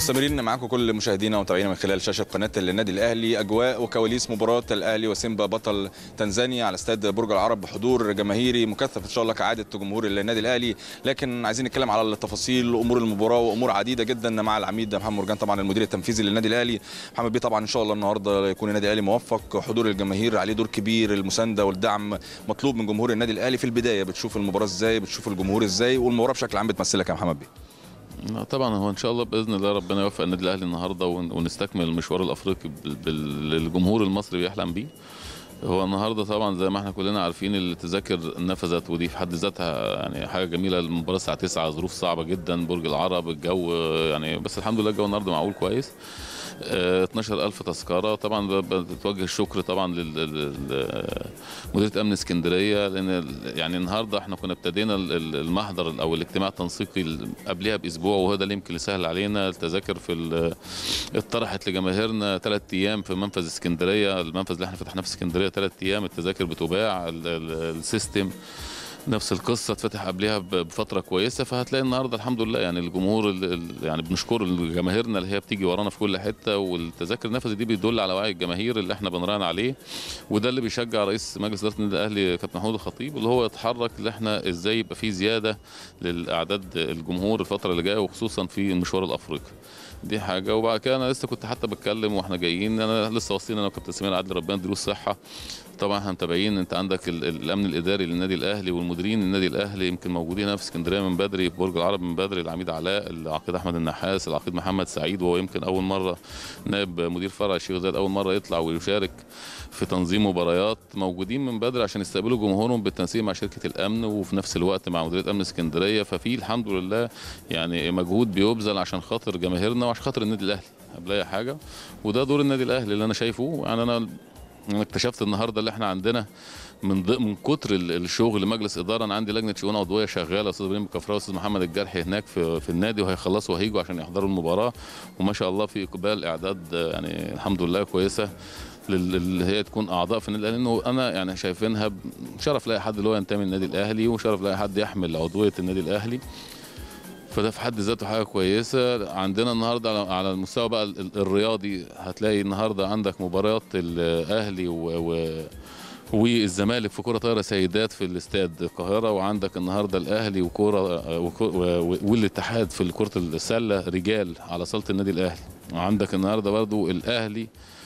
مستمرين معاكم كل مشاهدينا ومتابعينا من خلال شاشه قناه النادي الاهلي اجواء وكواليس مباراه الاهلي وسيمبا بطل تنزانيا على استاد برج العرب بحضور جماهيري مكثف ان شاء الله كعاده جمهور النادي الاهلي لكن عايزين نتكلم على التفاصيل امور المباراه وامور عديده جدا مع العميد محمد مرجان طبعا المدير التنفيذي للنادي الاهلي محمد بيه طبعا ان شاء الله النهارده يكون النادي الاهلي موفق حضور الجماهير عليه دور كبير المسانده والدعم مطلوب من جمهور النادي الاهلي في البدايه بتشوف المباراه ازاي بتشوف الجمهور ازاي والمباراه بشكل عام بتمثلك يا محمد بيه لا طبعا هو ان شاء الله باذن الله ربنا يوفق النادي الاهلي النهارده ون- ونستكمل المشوار الافريقي بال- بال- الجمهور المصري بيحلم بيه هو النهارده طبعا زي ما احنا كلنا عارفين التذاكر نفذت ودي في حد ذاتها يعني حاجه جميله المباراه الساعه 9 ظروف صعبه جدا برج العرب الجو يعني بس الحمد لله الجو النهارده معقول كويس آه، 12000 تذكره طبعا ب- بتوجه الشكر طبعا لمديريه امن اسكندريه لان ال- يعني النهارده احنا كنا ابتدينا ال- ال- المحضر او الاجتماع التنسيقي ال- قبلها باسبوع وهو ده اللي يمكن اللي سهل علينا التذاكر في ال- اتطرحت لجماهيرنا ثلاث ايام في منفذ اسكندريه المنفذ اللي احنا فتحناه في اسكندريه ثلاث ايام التذاكر بتباع ال- ال- السيستم نفس القصه اتفتح قبلها ب- بفتره كويسه فهتلاقي النهارده الحمد لله يعني الجمهور ال- ال- يعني بنشكر جماهيرنا اللي هي بتيجي ورانا في كل حته والتذاكر نفذ دي بيدل على وعي الجماهير اللي احنا بنراهن عليه وده اللي بيشجع رئيس مجلس اداره النادي الاهلي كابتن محمود الخطيب اللي هو يتحرك اللي احنا ازاي يبقى في زياده للاعداد الجمهور الفتره اللي جايه وخصوصا في المشوار الافريقي دي حاجه وبعد كده انا لسه كنت حتى بتكلم واحنا جايين انا لسه واصلين انا وكابتن سمير عدلي ربنا يديله الصحه طبعا احنا متابعين انت عندك ال- ال- الامن الاداري للنادي الاهلي والمديرين النادي الاهلي يمكن موجودين هنا في اسكندريه من بدري في برج العرب من بدري العميد علاء العقيد احمد النحاس العقيد محمد سعيد وهو يمكن اول مره نائب مدير فرع الشيخ زايد اول مره يطلع ويشارك في تنظيم مباريات موجودين من بدري عشان يستقبلوا جمهورهم بالتنسيق مع شركه الامن وفي نفس الوقت مع مديريه امن اسكندريه ففي الحمد لله يعني مجهود بيبذل عشان خاطر جماهيرنا وعشان خاطر النادي الاهلي قبل اي حاجه وده دور النادي الاهلي اللي انا شايفه يعني انا انا اكتشفت النهارده اللي احنا عندنا من ض... من كتر ال- الشغل مجلس اداره انا عندي لجنه شؤون عضويه شغاله استاذ ابراهيم الكفراوي واستاذ محمد الجرحي هناك في, في النادي وهيخلصوا وهيجوا عشان يحضروا المباراه وما شاء الله في اقبال اعداد آه، يعني الحمد لله كويسه لل- اللي هي تكون اعضاء في النادي الاهلي لانه انا يعني شايفينها ب- شرف لاي حد اللي هو ينتمي للنادي الاهلي وشرف لاي حد يحمل عضويه النادي الاهلي فده في حد ذاته حاجه كويسه عندنا النهارده على- على المستوى بقى ال- ال- الرياضي هتلاقي النهارده عندك مباريات الاهلي و, و والزمالك في كرة طايرة سيدات في الاستاد القاهرة وعندك النهاردة الأهلي وكرة وكو- و- والاتحاد في كرة السلة رجال على صالة النادي الأهلي وعندك النهاردة برضو الأهلي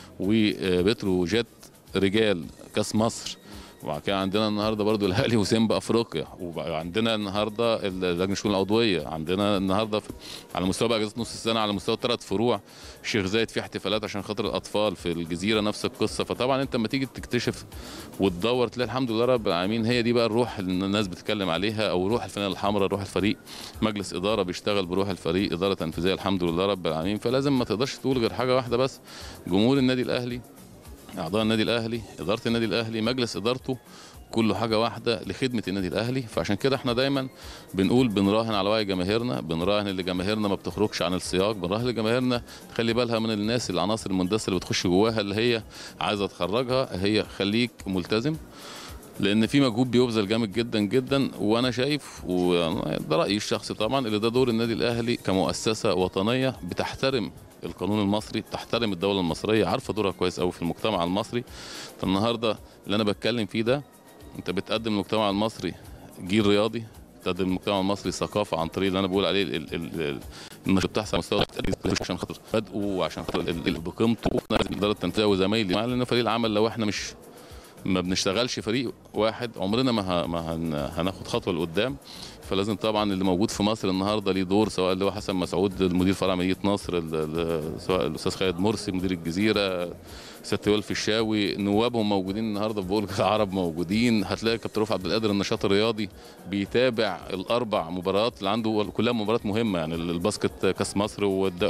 وبتروجيت رجال كاس مصر وبعد كده عندنا النهارده برضو الاهلي وسيمبا افريقيا وعندنا النهارده لجنه الشؤون العضويه عندنا النهارده في على مستوى بقى اجازه نص السنه على مستوى ثلاث فروع الشيخ زايد في احتفالات عشان خاطر الاطفال في الجزيره نفس القصه فطبعا انت لما تيجي تكتشف وتدور تلاقي الحمد لله رب العالمين هي دي بقى الروح اللي الناس بتتكلم عليها او روح الفنانه الحمراء روح الفريق مجلس اداره بيشتغل بروح الفريق اداره تنفيذيه الحمد لله رب العالمين فلازم ما تقدرش تقول غير حاجه واحده بس جمهور النادي الاهلي اعضاء النادي الاهلي اداره النادي الاهلي مجلس ادارته كله حاجه واحده لخدمه النادي الاهلي فعشان كده احنا دايما بنقول بنراهن على وعي جماهيرنا بنراهن اللي جماهيرنا ما بتخرجش عن السياق بنراهن لجماهيرنا تخلي بالها من الناس العناصر المندسه اللي بتخش جواها اللي هي عايزه تخرجها هي خليك ملتزم لان في مجهود بيبذل جامد جدا جدا وانا شايف وده رايي الشخصي طبعا اللي ده دور النادي الاهلي كمؤسسه وطنيه بتحترم القانون المصري بتحترم الدوله المصريه عارفه دورها كويس قوي في المجتمع المصري فالنهارده اللي انا بتكلم فيه ده انت بتقدم للمجتمع المصري جيل رياضي بتقدم للمجتمع المصري ثقافه عن طريق اللي انا بقول عليه ال- ال- ال- النشاط بتاعها على مستوى عشان خاطر بدءه وعشان خاطر ال- ال- بقيمته الاداره التنفيذيه وزمايلي مع ان فريق العمل لو احنا مش ما بنشتغلش فريق واحد عمرنا ما ه- ما هن- هناخد خطوه لقدام فلازم طبعا اللي موجود في مصر النهارده ليه دور سواء اللي هو حسن مسعود المدير فرع مدينه نصر ال- ال- سواء الاستاذ خالد مرسي مدير الجزيره سياده يولف الشاوي نوابهم موجودين النهارده في برج العرب موجودين هتلاقي كابتن رفعت عبد القادر النشاط الرياضي بيتابع الاربع مباريات اللي عنده كلها مباريات مهمه يعني الباسكت كاس مصر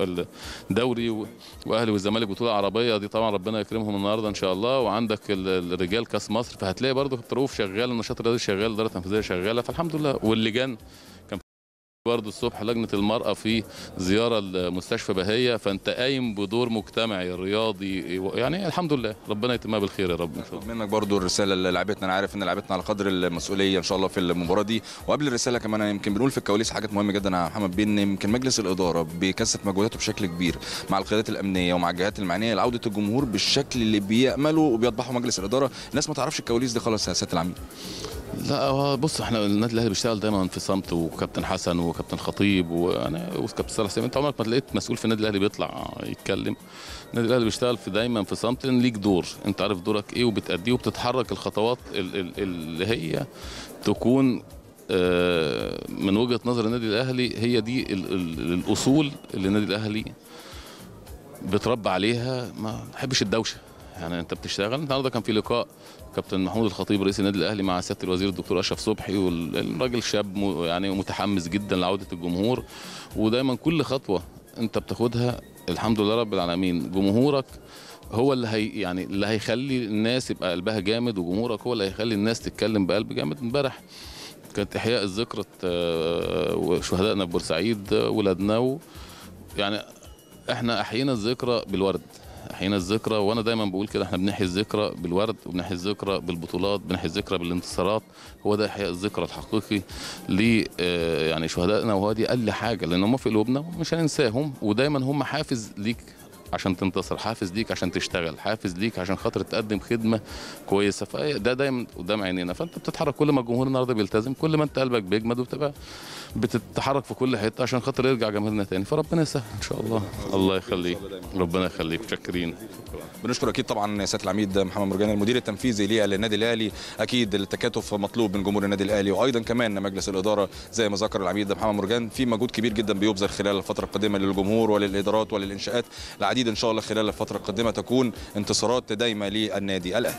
والدوري واهلي والزمالك بطوله عربيه دي طبعا ربنا يكرمهم النهارده ان شاء الله وعندك ال- الرجال كاس مصر فهتلاقي برضو كابتن رؤوف شغال النشاط الرياضي شغال الاداره التنفيذيه شغاله فالحمد لله واللجان برضه الصبح لجنه المراه في زياره لمستشفى بهيه فانت قايم بدور مجتمعي رياضي يعني الحمد لله ربنا يتمها بالخير يا رب ان شاء الله منك برضو الرساله اللي لعبتنا انا عارف ان لعبتنا على قدر المسؤوليه ان شاء الله في المباراه دي وقبل الرساله كمان يمكن بنقول في الكواليس حاجات مهمه جدا يا محمد بين يمكن مجلس الاداره بيكثف مجهوداته بشكل كبير مع القيادات الامنيه ومع الجهات المعنيه لعوده الجمهور بالشكل اللي بيامله وبيطبحه مجلس الاداره الناس ما تعرفش الكواليس دي خالص يا سياده العميد لا هو بص احنا النادي الاهلي بيشتغل دايما في صمت وكابتن حسن وكابتن خطيب وانا وكابتن صالح سليم انت عمرك ما لقيت مسؤول في النادي الاهلي بيطلع يتكلم النادي الاهلي بيشتغل في دايما في صمت لان ليك دور انت عارف دورك ايه وبتأديه وبتتحرك الخطوات ال- ال- اللي هي تكون آه، من وجهه نظر النادي الاهلي هي دي ال- ال- الاصول اللي النادي الاهلي بتربى عليها ما بحبش الدوشه يعني انت بتشتغل النهارده كان في لقاء كابتن محمود الخطيب رئيس النادي الاهلي مع سياده الوزير الدكتور اشرف صبحي والراجل شاب م- يعني متحمس جدا لعوده الجمهور ودايما كل خطوه انت بتاخدها الحمد لله رب العالمين جمهورك هو اللي هي يعني اللي هيخلي الناس يبقى قلبها جامد وجمهورك هو اللي هيخلي الناس تتكلم بقلب جامد امبارح كانت احياء الذكرى آه، شهدائنا في بورسعيد آه، ولادنا و يعني احنا احيينا الذكرى بالورد احيينا الذكرى وانا دايما بقول كده احنا بنحيي الذكرى بالورد وبنحيي الذكرى بالبطولات بنحيي الذكرى بالانتصارات هو ده احياء الذكرى الحقيقي ل آه، يعني شهدائنا وهو دي اقل حاجه لان هم في قلوبنا ومش هننساهم ودايما هم حافز ليك عشان تنتصر حافز ليك عشان تشتغل حافز ليك عشان خاطر تقدم خدمه كويسه فده دايما قدام عينينا فانت بتتحرك كل ما الجمهور النهارده بيلتزم كل ما انت قلبك بيجمد وبتبقى بتتحرك في كل حته عشان خاطر يرجع جماهيرنا تاني فربنا يسهل ان شاء الله الله يخليك ربنا يخليك متشكرين بنشكر اكيد طبعا سياده العميد محمد مرجان المدير التنفيذي للنادي الاهلي اكيد التكاتف مطلوب من جمهور النادي الاهلي وايضا كمان مجلس الاداره زي ما ذكر العميد محمد مرجان في مجهود كبير جدا بيبذل خلال الفتره القادمه للجمهور وللادارات وللانشاءات العديد ان شاء الله خلال الفتره القادمه تكون انتصارات دايمه للنادي الاهلي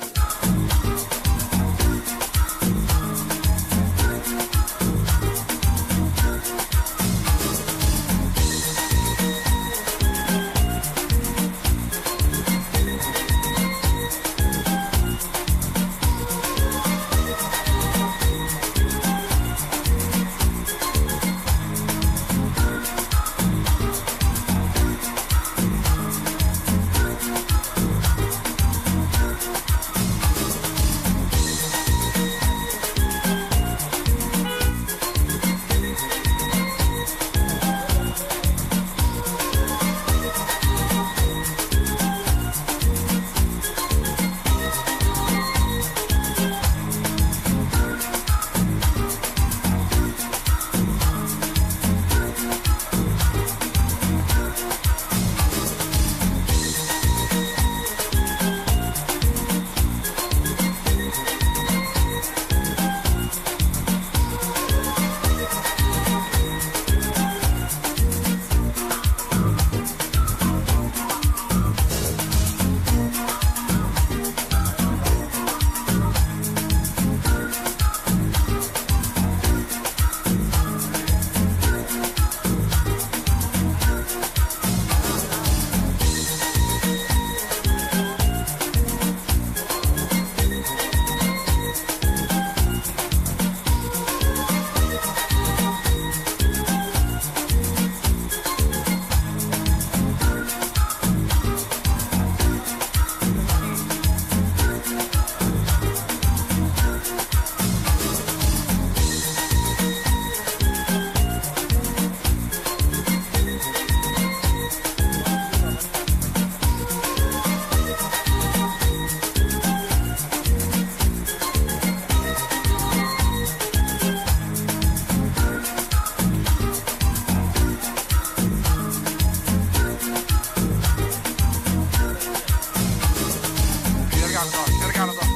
يرجع لظهر يرجع لظهر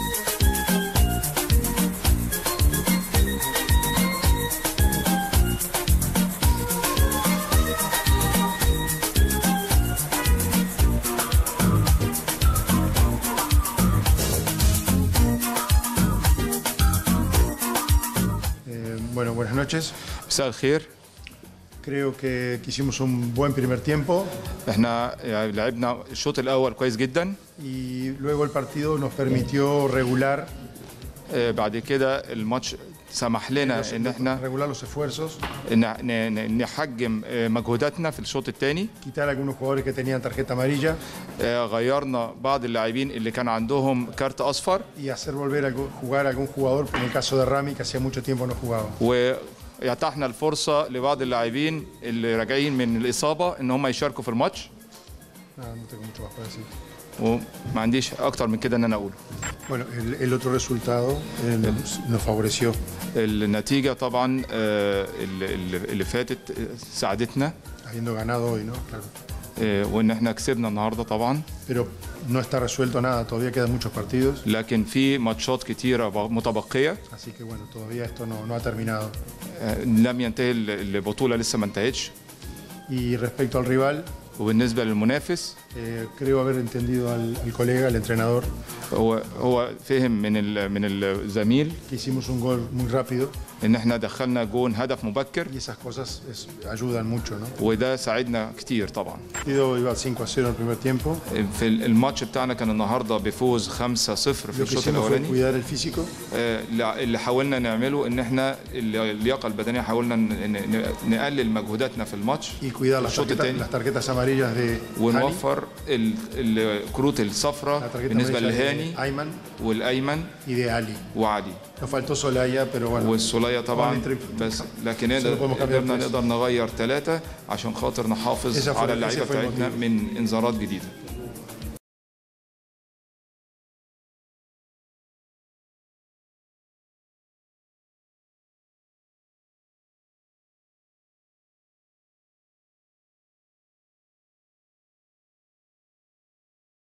Eh, bueno, buenas noches. مساء الخير Creo que, que hicimos un buen primer tiempo احنا يعني لعبنا الشوط الاول كويس جدا y luego el partido nos permitió regular آه، بعد كده الماتش سمح لنا ان احنا regular los esfuerzos, ن- ن- ن- نحجم آه، مجهوداتنا في الشوط الثاني quitar a algunos jugadores que tenían tarjeta amarilla غيرنا بعض اللاعبين اللي كان عندهم كارت اصفر y hacer volver a jugar a algún jugador, en el caso de Rami, que hacía mucho tiempo no jugaba. ويتحنا الفرصه لبعض اللاعبين اللي راجعين من الاصابه ان هم يشاركوا في الماتش Nada, no tengo mucho más para decir. وما عنديش اكتر من كده ان انا اقوله Bueno, el, el otro resultado eh, nos, nos favoreció. النتيجه طبعا آه، اللي, اللي- اللي فاتت آه، ساعدتنا habiendo ganado hoy, ¿no? Claro. آه، وان احنا كسبنا النهارده طبعا Pero no está resuelto nada, todavía quedan muchos partidos, لكن في ماتشات كتيره ب- متبقيه así que bueno, todavía esto no, no ha terminado. آه، لم ينتهي ال- البطوله لسه ما انتهتش Y respecto al rival, وبالنسبه للمنافس eh, creo haber entendido al, al colega, al entrenador, هو هو فهم من ال- من الزميل que hicimos un gol muy rápido ان احنا دخلنا جون هدف مبكر y esas cosas es- ayudan mucho, ¿no? وده ساعدنا كتير طبعا El partido iba 5 a 0 en el primer tiempo. في الماتش بتاعنا كان النهارده بفوز 5-0 في Lo que الشوط hicimos fue الاولاني cuidar el físico آه، اللي حاولنا نعمله ان احنا اللياقه البدنيه حاولنا ن- ن- نقلل مجهوداتنا في الماتش y cuidar las الشوط tarjetas, الثاني las tarjetas amarillas de Hani, ونوفر ال- الكروت la الصفراء tarjeta بالنسبه amarilla لهاني de Ayman والايمن y de Ali. وعلي Nos faltó Solaya, pero bueno, والسوليه طبعا Juan بس لكن Solo podemos cambiar قدرنا tres. نقدر نغير ثلاثه عشان خاطر Ese نحافظ fue- على ese اللعيبه fue el بتاعتنا motivo. من انذارات جديده